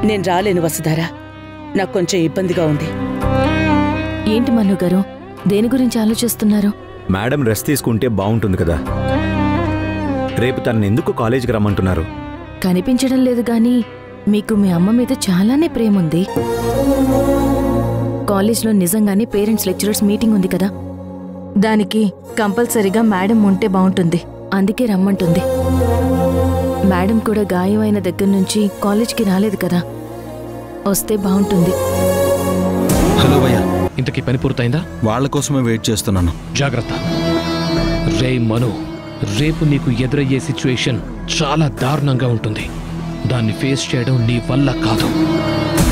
నేను రాలేను వసుధారా నాకు కొంచెం ఇబ్బందిగా ఉంది ఏంటి మన్ను గారు దేని గురించి ఆలోచిస్తున్నారు మేడం రెస్ట్ తీసుకుంటే బాగుంటుంది కదా రేపు తనని ఎందుకు కాలేజీకి రమ్మంటున్నారు కనిపించడం లేదు గాని మీకు మీ అమ్మ మీద చాలానే ప్రేమ ఉంది కాలేజ్లో నిజంగానే పేరెంట్స్ లెక్చరర్స్ మీటింగ్ ఉంది కదా దానికి కంపల్సరీగా మేడం ఉంటే బాగుంటుంది అందుకే రమ్మంటుంది మేడం కూడా గాయమైన దగ్గర నుంచి కాలేజ్కి రాలేదు కదా వస్తే బాగుంటుంది హలో భయ్యా ఇంతకీ పని పూర్తయిందా వాళ్ళ కోసమే వెయిట్ చేస్తున్నాను జాగ్రత్త రే మను రేపు నీకు ఎదురయ్యే సిచ్యువేషన్ చాలా దారుణంగా ఉంటుంది దాన్ని ఫేస్ చేయడం నీ వల్ల కాదు